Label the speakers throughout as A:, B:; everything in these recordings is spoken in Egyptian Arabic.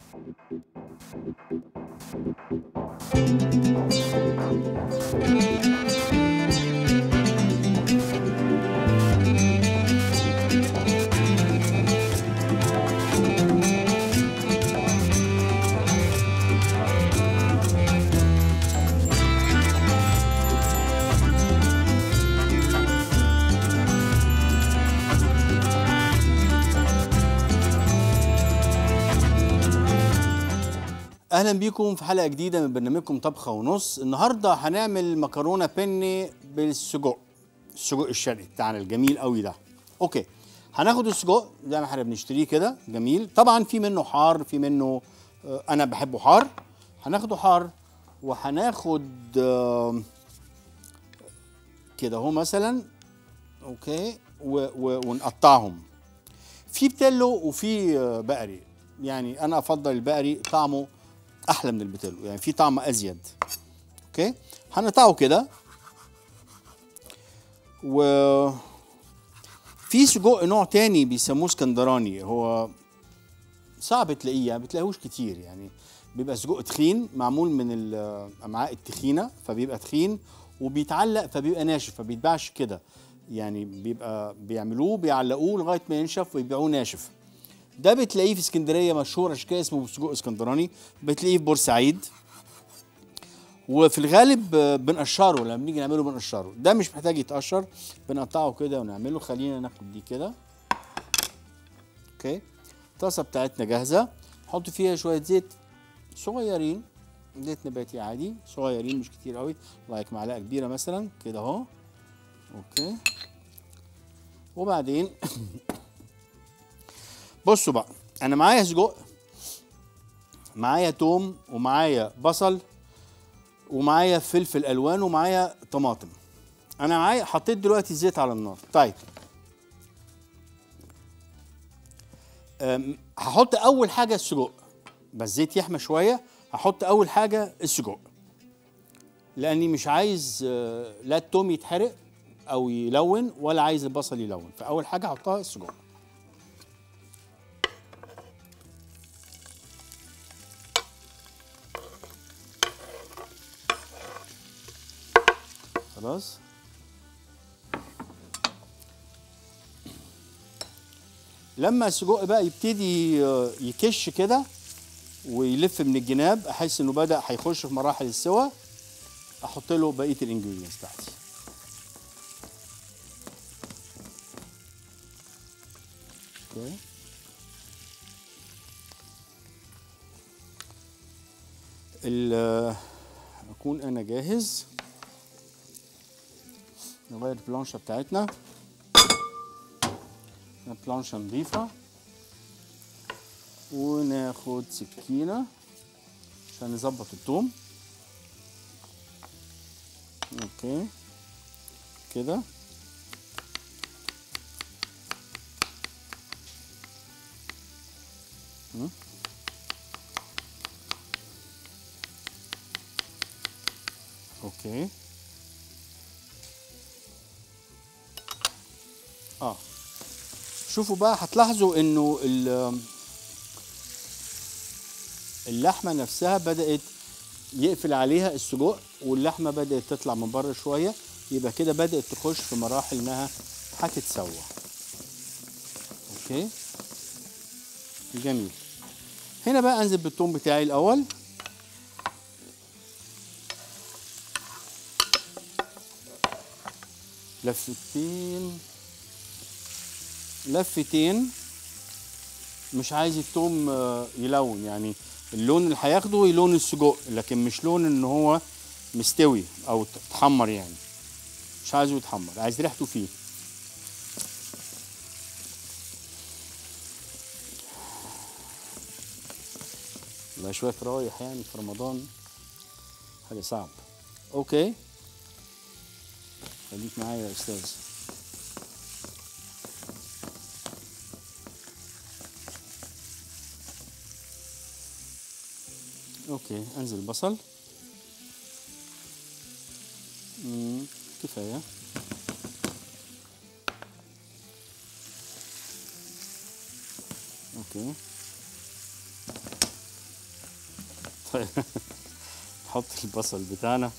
A: اهلا بيكم في حلقه جديده من برنامجكم طبخه ونص النهارده هنعمل مكرونه بني بالسجق السجق الشرقي بتاعنا الجميل قوي ده اوكي هناخد السجق زي ما احنا بنشتريه كده جميل طبعا في منه حار في منه آه، انا بحبه حار هناخده حار وهناخد آه، كده اهو مثلا اوكي و و ونقطعهم في بتلو وفي آه، بقري يعني انا افضل البقري طعمه احلى من البتلو يعني في طعم ازيد اوكي هنقطعه كده و في سجق نوع تاني بيسموه اسكندراني هو صعب تلاقيه يعني بتلاقيهوش كتير يعني بيبقى سجق تخين معمول من الامعاء التخينه فبيبقى تخين وبيتعلق فبيبقى ناشف فبيتباعش كده يعني بيبقى بيعملوه بيعلقوه لغايه ما ينشف ويبيعوه ناشف ده بتلاقيه في اسكندريه مشهور عشان كده اسمه سجق اسكندراني بتلاقيه في بورسعيد وفي الغالب آه، بنقشره لما بنيجي نعمله بنقشره ده مش محتاج يتقشر بنقطعه كده ونعمله خلينا ناخد دي كده اوكي الطاسه بتاعتنا جاهزه نحط فيها شويه زيت صغيرين زيت نباتي عادي صغيرين مش كتير قوي لايك معلقه كبيره مثلا كده اهو اوكي وبعدين بصوا بقى انا معايا سجق معايا توم ومعايا بصل ومعايا فلفل الوان ومعايا طماطم انا معايا حطيت دلوقتي الزيت على النار طيب أم، هحط اول حاجه السجق بس الزيت يحمى شويه هحط اول حاجه السجق لاني مش عايز آه، لا التوم يتحرق او يلون ولا عايز البصل يلون فاول حاجه احطها السجق خلاص لما السجق بقى يبتدي آه، يكش كده ويلف من الجناب احس انه بدا هيخش في مراحل السوا احط له بقيه الانجريدينتس بتاعتي اوكي ال- اكون انا جاهز نغير البلانشة بتاعتنا بلانشة نظيفة وناخد سكينة عشان نظبط التوم اوكي كده م? اوكي اه شوفوا بقى هتلاحظوا انه ال- اللحمه نفسها بدات يقفل عليها السجق واللحمه بدات تطلع من بره شويه يبقى كده بدات تخش في مراحل انها هتتسوى اوكي جميل هنا بقى انزل بالثوم بتاعي الاول لفتين لفتين مش عايز التوم آه، يلون يعني اللون اللي هياخده لون السجق لكن مش لون ان هو مستوي او اتحمر يعني مش عايزه يتحمر عايز ريحته فيه لا شوية رايح يعني في رمضان حاجة صعب اوكي خليك معايا يا استاذ اوكي انزل البصل مم، كفايه اوكي طيب نحط البصل بتاعنا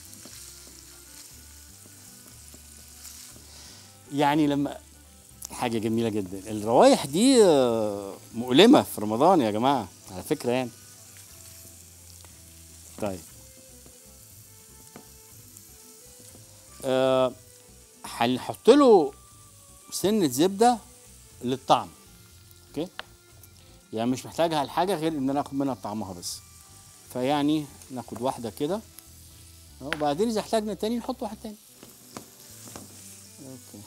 A: يعني لما حاجه جميله جدا الروايح دي آه، مؤلمه في رمضان يا جماعه على فكره يعني طيب آه، هنحط له سنه زبده للطعم اوكي يعني مش محتاجها الحاجه غير ان انا اخد منها طعمها بس فيعني ناخد واحده كده وبعدين اذا احتاجنا تاني نحط واحد تاني اوكي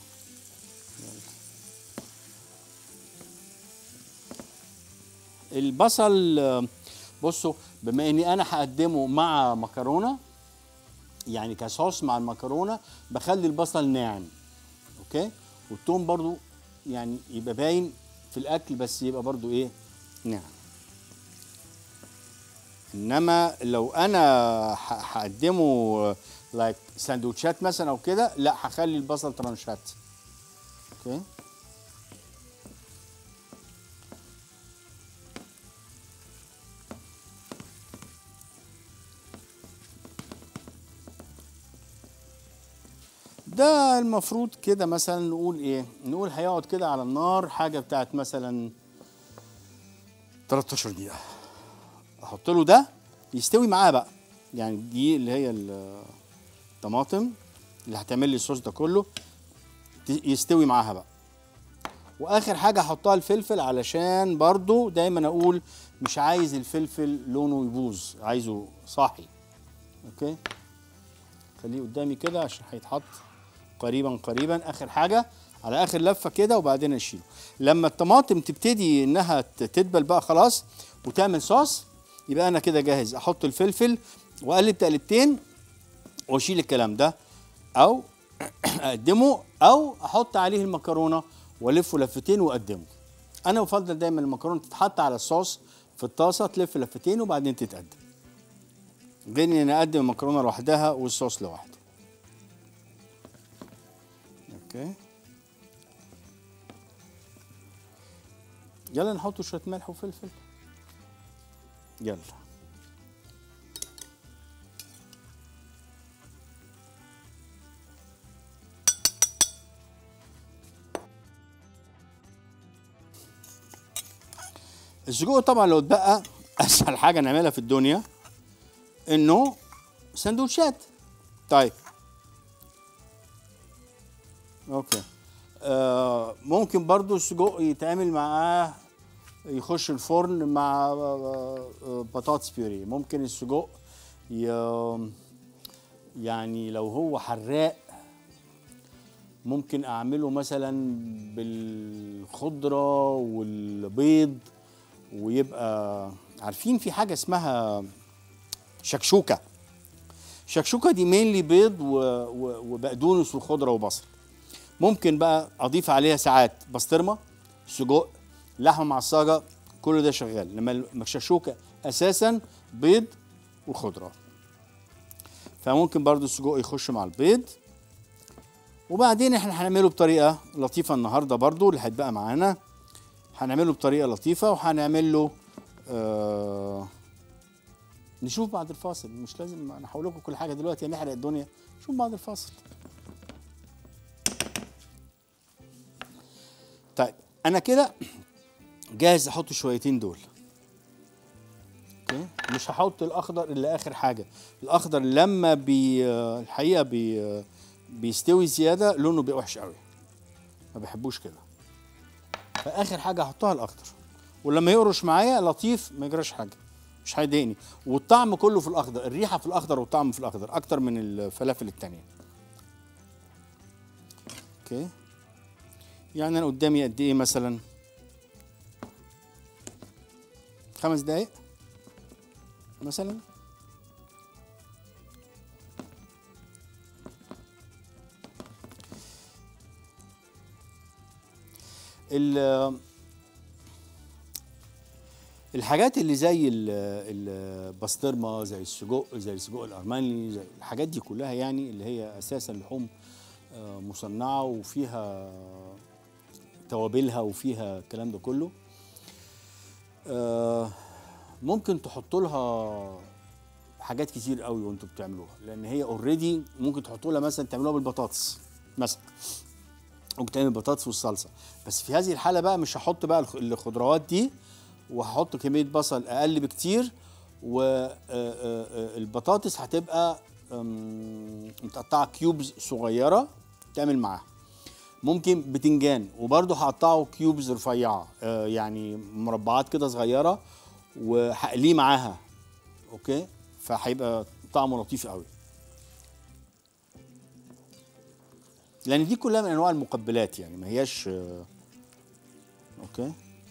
A: يلا. البصل آه، بصوا بما اني انا هقدمه مع مكرونه يعني كصوص مع المكرونه بخلي البصل ناعم اوكي والثوم برضو يعني يبقى باين في الاكل بس يبقى برضو ايه ناعم انما لو انا ه- هقدمه لايك سندوتشات مثلا او كده لا هخلي البصل ترانشات اوكي ده المفروض كده مثلا نقول ايه نقول هيقعد كده على النار حاجه بتاعت مثلا 13 دقيقه احط له ده يستوي معاه بقى يعني دي اللي هي ال- الطماطم اللي هتعمل لي الصوص ده كله ت- يستوي معاها بقى واخر حاجه احطها الفلفل علشان برضو دايما اقول مش عايز الفلفل لونه يبوظ عايزه صاحي اوكي خليه قدامي كده عشان هيتحط قريبا قريبا اخر حاجه على اخر لفه كده وبعدين اشيله لما الطماطم تبتدي انها ت- تدبل بقى خلاص وتعمل صوص يبقى انا كده جاهز احط الفلفل واقلب تقلبتين واشيل الكلام ده او اقدمه او احط عليه المكرونه والفه لفتين واقدمه انا بفضل دايما المكرونه تتحط على الصوص في الطاسه تلف لفتين وبعدين تتقدم غير ان انا اقدم المكرونه لوحدها والصوص لوحده اوكي يلا نحط شويه ملح وفلفل يلا السجق طبعا لو اتبقى اسهل حاجه نعملها في الدنيا انه سندوتشات طيب اوكي آه ممكن برضو السجق يتعمل معاه يخش الفرن مع آه، آه، بطاطس بيوري ممكن السجق ي- يعني لو هو حراق ممكن اعمله مثلا بالخضره والبيض ويبقى عارفين في حاجه اسمها شكشوكه شكشوكه دي مينلي بيض و... و... وبقدونس وخضره وبصل ممكن بقى اضيف عليها ساعات بسطرمه سجق لحمه معصجه كل ده شغال لما الشكشوكه اساسا بيض وخضره فممكن برضو السجق يخش مع البيض وبعدين احنا هنعمله بطريقه لطيفه النهارده برضو اللي هيتبقى معانا هنعمله بطريقه لطيفه وهنعمل له آه نشوف بعد الفاصل مش لازم انا هقول لكم كل حاجه دلوقتي نحرق الدنيا نشوف بعد الفاصل طيب انا كده جاهز احط شويتين دول اوكي مش هحط الاخضر الا اخر حاجه الاخضر لما بي الحقيقه بي بيستوي زياده لونه بيبقى وحش قوي ما بحبوش كده فاخر حاجه احطها الاخضر ولما يقرش معايا لطيف ما يجراش حاجه مش هيضايقني والطعم كله في الاخضر الريحه في الاخضر والطعم في الاخضر اكتر من الفلافل التانية اوكي يعني انا قدامي قد ايه مثلا خمس دقايق مثلا ال- الحاجات اللي زي ال- البسطرمه زي السجق زي السجق الارمني زي الحاجات دي كلها يعني اللي هي اساسا لحوم آه، مصنعه وفيها توابلها وفيها الكلام ده كله آه، ممكن تحطوا لها حاجات كتير قوي وانتوا بتعملوها لان هي اوريدي ممكن تحطوا لها مثلا تعملوها بالبطاطس مثلا ممكن تعمل البطاطس والصلصه بس في هذه الحاله بقى مش هحط بقى الخ- الخضروات دي وهحط كميه بصل اقل بكتير والبطاطس هتبقى أم، متقطعه كيوبز صغيره تعمل معاها ممكن بتنجان وبرضه هقطعه كيوبز رفيعه آه، يعني مربعات كده صغيره وهقليه معاها اوكي فهيبقى طعمه لطيف قوي لان دي كلها من انواع المقبلات يعني ما هياش آه، اوكي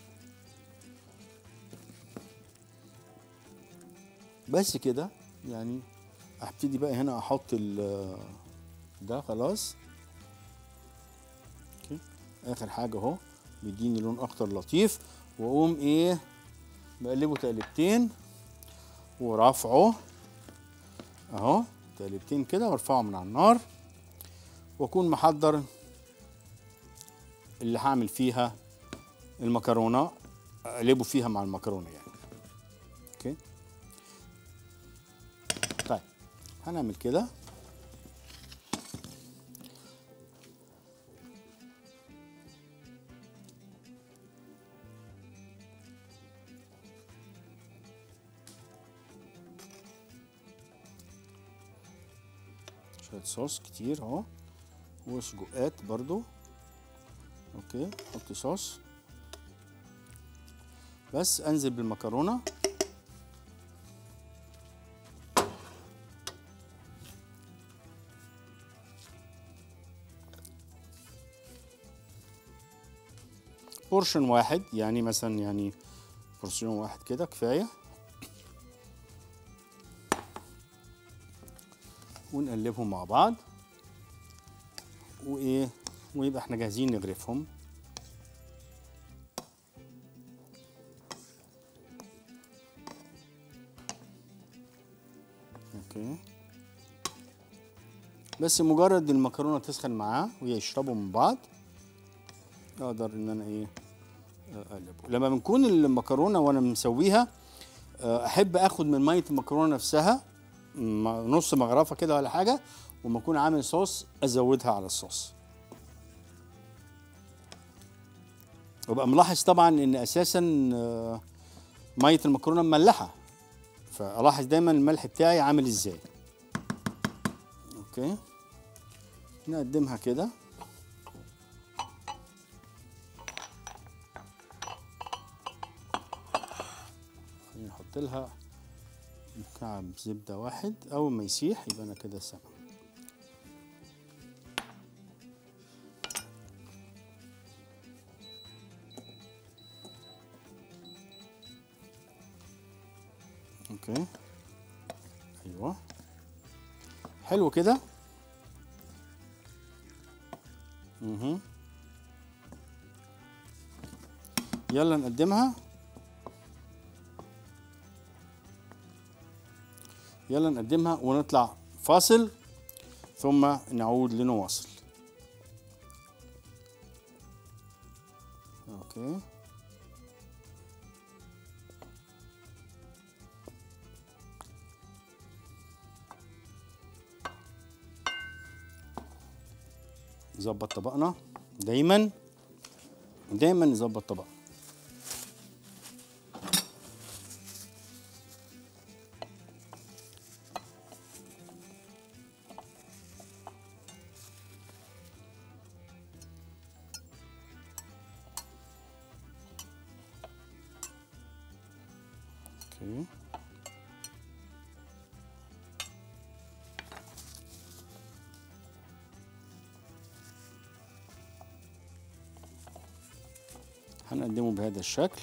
A: بس كده يعني هبتدي بقى هنا احط ال- ده خلاص اوكي اخر حاجه اهو بيديني لون اخضر لطيف واقوم ايه بقلبه تقلبتين ورافعه اهو تقلبتين كده وارفعه من على النار واكون محضر اللي هعمل فيها المكرونه اقلبه فيها مع المكرونه يعني اوكي طيب هنعمل كده شوية صوص كتير اهو وسجقات برضو اوكي حط صوص بس انزل بالمكرونه بورشن واحد يعني مثلا يعني بورسيون واحد كده كفايه ونقلبهم مع بعض وايه ويبقى احنا جاهزين نغرفهم اوكي بس مجرد المكرونه تسخن معاه ويشربوا من بعض اقدر ان انا ايه اقلبه لما بنكون المكرونه وانا مسويها آه، احب اخد من ميه المكرونه نفسها م- نص مغرفه كده ولا حاجه وما اكون عامل صوص ازودها على الصوص وابقى ملاحظ طبعا ان اساسا آه، ميه المكرونه مملحه فالاحظ دايما الملح بتاعي عامل ازاي اوكي نقدمها كده خلينا نحط لها مكعب زبدة واحد أول ما يسيح يبقى أنا كده سمع أوكي أيوه حلو كده مهم. يلا نقدمها يلا نقدمها ونطلع فاصل ثم نعود لنواصل اوكي نظبط طبقنا دايما دايما نظبط طبقنا اوكي هنقدمه بهذا الشكل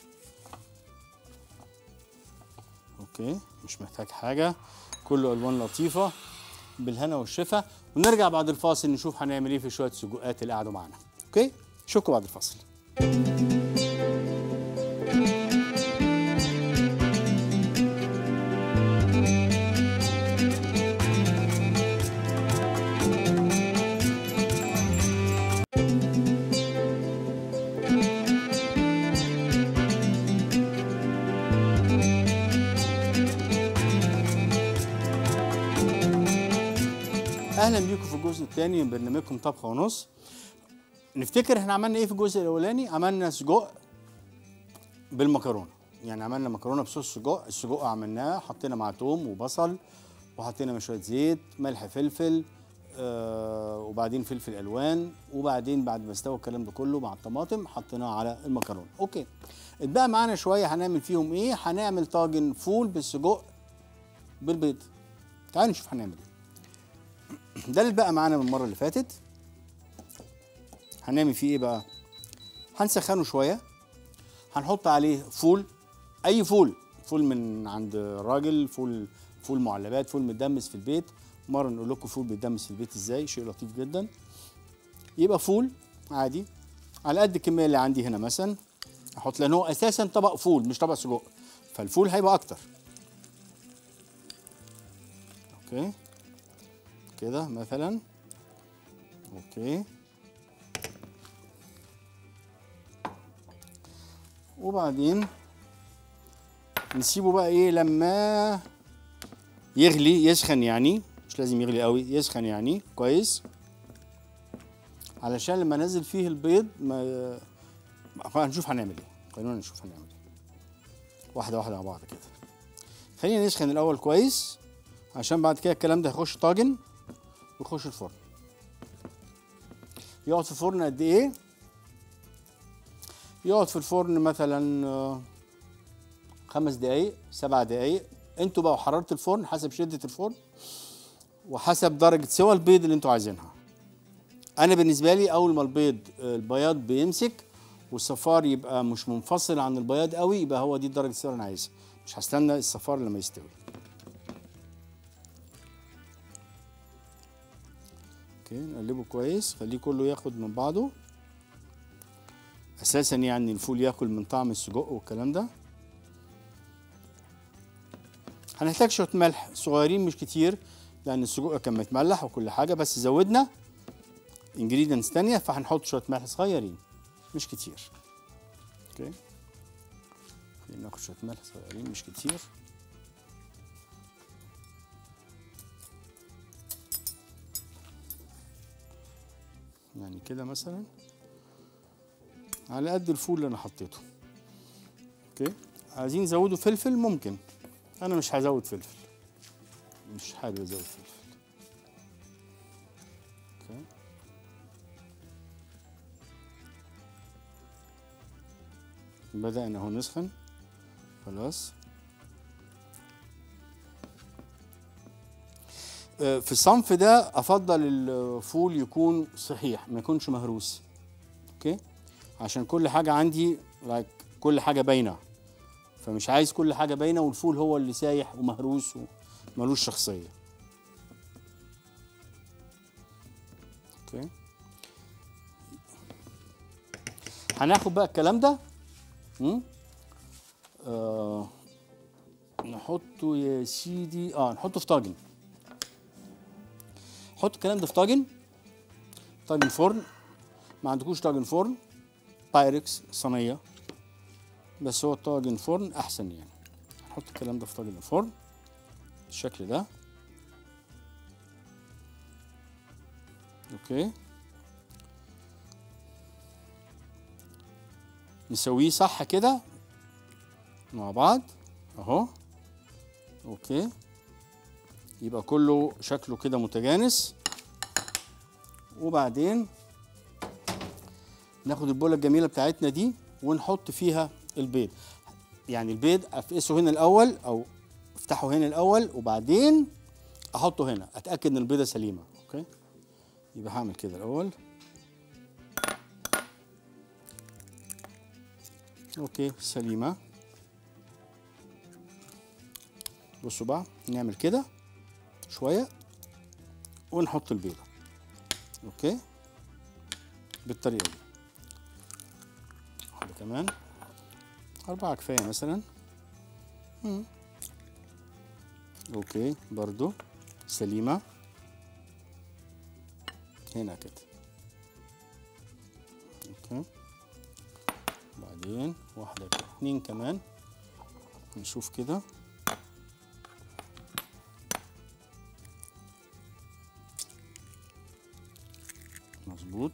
A: اوكي مش محتاج حاجة كله الوان لطيفة بالهنا والشفا ونرجع بعد الفاصل نشوف هنعمل ايه في شوية سجقات اللي قعدوا معانا اوكي اشوفكم بعد الفاصل اهلا بيكم في الجزء الثاني من برنامجكم طبخه ونص نفتكر احنا عملنا ايه في الجزء الاولاني عملنا سجق بالمكرونه يعني عملنا مكرونه بصوص سجق السجق عملناه حطينا مع توم وبصل وحطينا مع شويه زيت ملح فلفل آه وبعدين فلفل الوان وبعدين بعد ما استوى الكلام ده كله مع الطماطم حطيناه على المكرونه اوكي اتبقى معانا شويه هنعمل فيهم ايه هنعمل طاجن فول بالسجق بالبيض تعالوا نشوف هنعمل ايه ده اللي بقى معانا من المره اللي فاتت هنعمل فيه ايه بقى هنسخنه شويه هنحط عليه فول اي فول فول من عند الراجل فول فول معلبات فول متدمس في البيت مره نقول لكم فول بيتدمس في البيت ازاي شيء لطيف جدا يبقى فول عادي على قد الكميه اللي عندي هنا مثلا احط لان هو اساسا طبق فول مش طبق سجق فالفول هيبقى اكتر اوكي كده مثلا اوكي وبعدين نسيبه بقى ايه لما يغلي يسخن يعني مش لازم يغلي قوي يسخن يعني كويس علشان لما نزل فيه البيض ما هنشوف هنعمل ايه خلينا نشوف هنعمل ايه واحده واحده مع بعض كده خلينا نسخن الاول كويس عشان بعد كده الكلام ده هيخش طاجن ويخش الفرن يقعد في الفرن قد ايه يقعد في الفرن مثلا آه، خمس دقايق سبع دقايق انتوا بقى وحراره الفرن حسب شده الفرن وحسب درجه سوى البيض اللي انتوا عايزينها انا بالنسبه لي اول ما البيض آه، البياض بيمسك والصفار يبقى مش منفصل عن البياض قوي يبقى هو دي درجه السوى اللي انا عايزها مش هستنى الصفار لما يستوي اوكي نقلبه كويس خليه كله ياخد من بعضه اساسا يعني الفول ياكل من طعم السجق والكلام ده هنحتاج شويه ملح صغيرين مش كتير لان السجق كان متملح وكل حاجه بس زودنا انجريدينتس تانية فهنحط شويه ملح صغيرين مش كتير اوكي خلينا ناخد شويه ملح صغيرين مش كتير يعني كده مثلا على قد الفول اللي انا حطيته اوكي عايزين نزودوا فلفل ممكن انا مش هزود فلفل مش حابب ازود فلفل اوكي بدأنا اهو نسخن خلاص آه، في الصنف ده افضل الفول يكون صحيح ما يكونش مهروس اوكي عشان كل حاجه عندي like كل حاجه باينه فمش عايز كل حاجه باينه والفول هو اللي سايح ومهروس وملوش شخصيه اوكي هناخد بقى الكلام ده م? آه نحطه يا سيدي اه نحطه في طاجن حط الكلام ده في طاجن طاجن فرن ما عندكوش طاجن فرن بايركس صينيه بس هو طاجن فرن احسن يعني نحط الكلام ده في طاجن الفرن بالشكل ده اوكي نسويه صح كده مع بعض اهو اوكي يبقى كله شكله كده متجانس وبعدين ناخد البوله الجميله بتاعتنا دي ونحط فيها البيض يعني البيض افقسه هنا الاول او افتحه هنا الاول وبعدين احطه هنا اتاكد ان البيضه سليمه اوكي يبقى هعمل كده الاول اوكي سليمه بصوا بقى نعمل كده شويه ونحط البيضه اوكي بالطريقه دي واحده كمان اربعه كفايه مثلا مم. اوكي برضو سليمه هنا كده اوكي بعدين واحده كده اتنين كمان نشوف كده مظبوط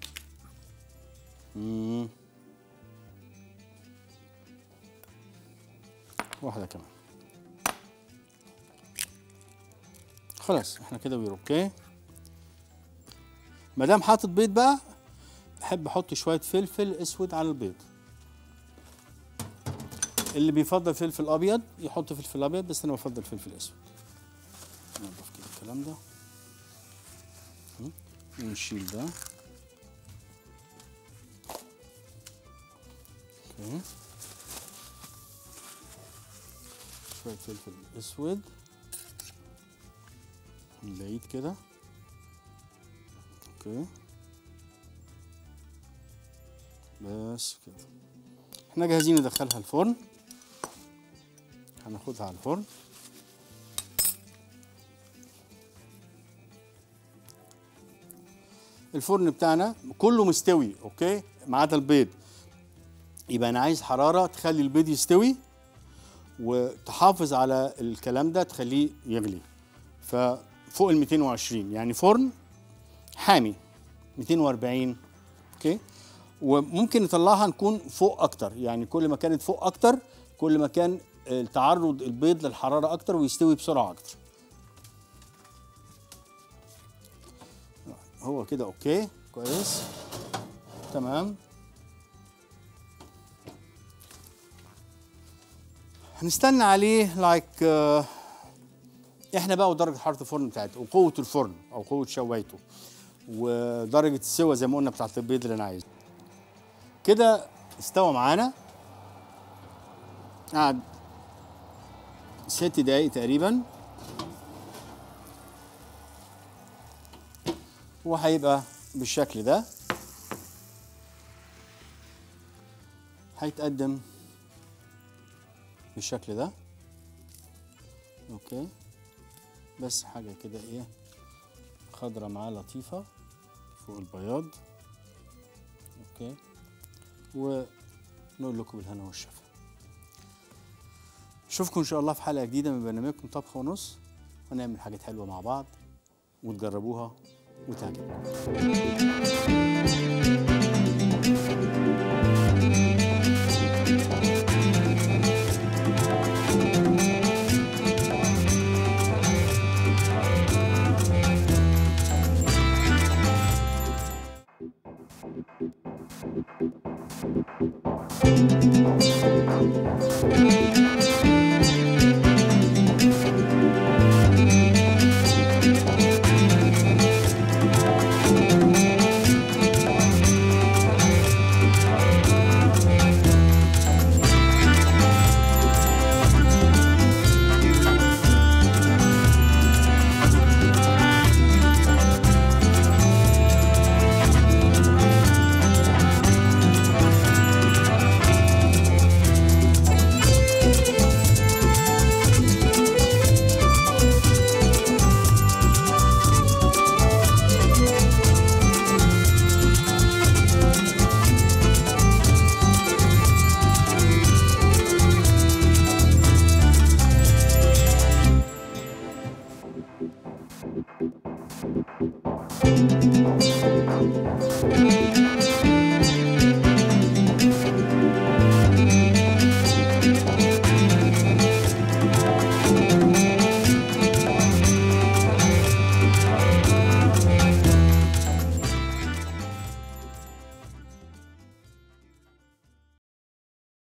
A: مم. واحدة كمان خلاص احنا كده وير اوكي ما دام حاطط بيض بقى احب احط شويه فلفل اسود على البيض اللي بيفضل فلفل ابيض يحط فلفل ابيض بس انا بفضل فلفل اسود نضف كده الكلام ده م? ونشيل ده اوكي شويه فلفل اسود من بعيد كده اوكي بس كده احنا جاهزين ندخلها الفرن هناخدها على الفرن الفرن بتاعنا كله مستوي اوكي ما عدا البيض يبقى انا عايز حراره تخلي البيض يستوي وتحافظ على الكلام ده تخليه يغلي ففوق ال 220 يعني فرن حامي 240 اوكي وممكن نطلعها نكون فوق اكتر يعني كل ما كانت فوق اكتر كل ما كان التعرض البيض للحراره اكتر ويستوي بسرعه اكتر هو كده اوكي كويس تمام هنستنى عليه لايك like, uh, احنا بقى ودرجه حراره الفرن بتاعته وقوه الفرن او قوه شوايته ودرجه السوى زي ما قلنا بتاعت البيض اللي انا عايزه كده استوى معانا قعد ست دقايق تقريبا وهيبقى بالشكل ده هيتقدم بالشكل ده اوكي بس حاجه كده ايه خضرة معاه لطيفة فوق البياض اوكي ونقول لكم بالهنا والشفا اشوفكم ان شاء الله في حلقة جديدة من برنامجكم طبخ ونص ونعمل حاجات حلوة مع بعض وتجربوها وتعجبكم